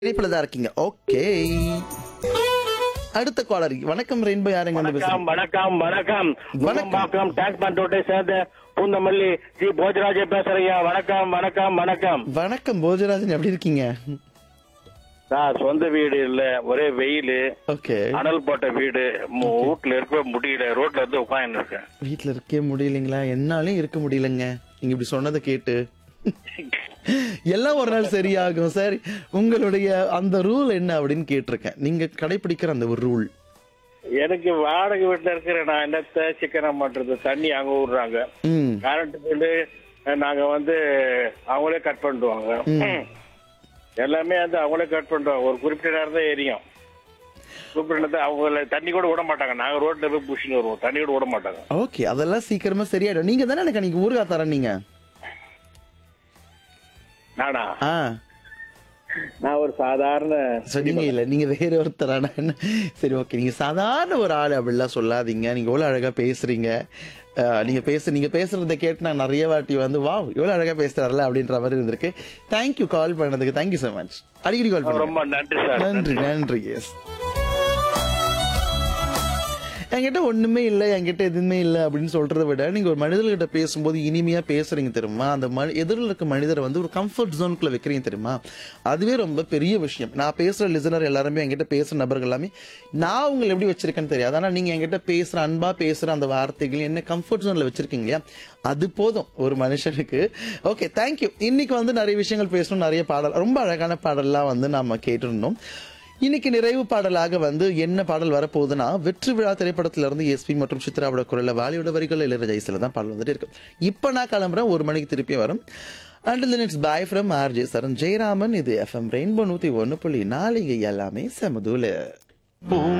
இணைப்புல தான் இருக்கீங்க ஓகே அடுத்த காலர் வணக்கம் ரெயின்போ யாருங்க வந்து வணக்கம் பேசுறீங்க வணக்கம் வணக்கம் வணக்கம். நுங்கம்பாக்கம் டேங்க் பண்டோட்டை சேர்ந்த பூந்தமல்லி ஜி போஜராஜ பேசுறீங்க வணக்கம் வணக்கம் வணக்கம் வணக்கம் போஜராஜன் எப்படி இருக்கீங்க சார் சொந்த வீடு இல்ல ஒரே வெயில் ஓகே அனல் போட்ட வீடு மு- வீட்டுல இருக்கவே முடியல ரோட்ல இருந்து உட்காந்து இருக்கேன் வீட்ல இருக்கே முடியலைங்களா என்னாலும் இருக்க முடியலங்க நீங்க இப்படி சொன்னதை கேட்டு எல்லாம் ஒரு நாள் சரியாகும் சார் உங்களுடைய அந்த ரூல் என்ன அப்படின்னு கேட்டிருக்கேன் நீங்க கடைபிடிக்கிற அந்த ஒரு ரூல் எனக்கு வாடகை வீட்டுல இருக்கிற நான் என்னத்த சிக்கனம் பண்றது தண்ணி அங்க விடுறாங்க ம் கரண்ட் பில்லு நாங்க வந்து அவங்களே கட் பண்ணிடுவாங்க எல்லாமே வந்து அவங்களே கட் பண்ணிடுவாங்க ஒரு குறிப்பிட்ட நேரம் தான் எரியும் குறிப்பிட்ட நேரத்துல அவங்கள தண்ணி கூட விட மாட்டாங்க நாங்க ரோட்ல போய் புஷின்னு வருவோம் தண்ணி கூட விட மாட்டாங்க ஓகே அதெல்லாம் சீக்கிரமா சரியாயிடும் நீங்க தானே எனக்கு அன்னைக்கு ஊருகா தரேன் நீங்க நானா ஆ நான் ஒரு சாதாரண சொன்னீங்க இல்ல நீங்க வேற ஒருத்தரான என்ன சரி ஓகே நீங்க சாதாரண ஒரு ஆள் அப்படிலாம் சொல்லாதீங்க நீங்க எவ்வளவு அழகா பேசுறீங்க அஹ், நீங்க பேச நீங்க பேசுறத கேட்டு நான் நிறைய வாட்டி வந்து வாவ் எவ்வளவு அழகா பேசுறாருல அப்படின்ற மாதிரி இருந்திருக்கு தேங்க்யூ கால் பண்ணதுக்கு தேங்க்யூ so மச் அடிக்கடி கால் பண்ணுங்க ரொம்ப நன்றி சார் நன்றி நன்றி எஸ் என்கிட்ட ஒண்ணுமே இல்லை என்கிட்ட எதுவுமே இல்லை அப்படின்னு சொல்றதை விட நீங்க ஒரு மனிதர்கிட்ட பேசும்போது இனிமையா பேசுறீங்க தெரியுமா அந்த மனி எதிரில் இருக்க மனிதரை வந்து ஒரு கம்ஃபர்ட் ஜோனுக்குள்ள வைக்கிறீங்க தெரியுமா அதுவே ரொம்ப பெரிய விஷயம் நான் பேசுற லிசனர் எல்லாருமே என்கிட்ட பேசுற நபர்கள் எல்லாமே நான் உங்களை எப்படி வச்சிருக்கேன்னு தெரியாது ஆனா நீங்க என்கிட்ட பேசுற அன்பா பேசுற அந்த வார்த்தைகள் என்ன கம்ஃபர்ட் ஜோன்ல வச்சிருக்கீங்க இல்லையா அது போதும் ஒரு மனுஷனுக்கு ஓகே தேங்க்யூ இன்னைக்கு வந்து நிறைய விஷயங்கள் பேசணும் நிறைய பாடல் ரொம்ப அழகான பாடல்லாம் வந்து நாம கேட்டிருந்தோம் இன்னைக்கு நிறைவு பாடலாக வந்து என்ன பாடல் வரப்போகுதுன்னா வெற்றி விழா திரைப்படத்துல இருந்து எஸ்பி மற்றும் சித்ராவோட குரல்ல வாலியோட வரிகள் இளையராஜா இசையில தான் பாடல் வந்துட்டு இருக்கு இப்போ நான் கிளம்புறேன் ஒரு மணிக்கு திருப்பி வரும் and then it's bye from RJ Saran Jayaraman இது எஃப்எம் ரெயின்போ நூத்தி ஒன்னு புள்ளி நாளைக்கு எல்லாமே செமதூல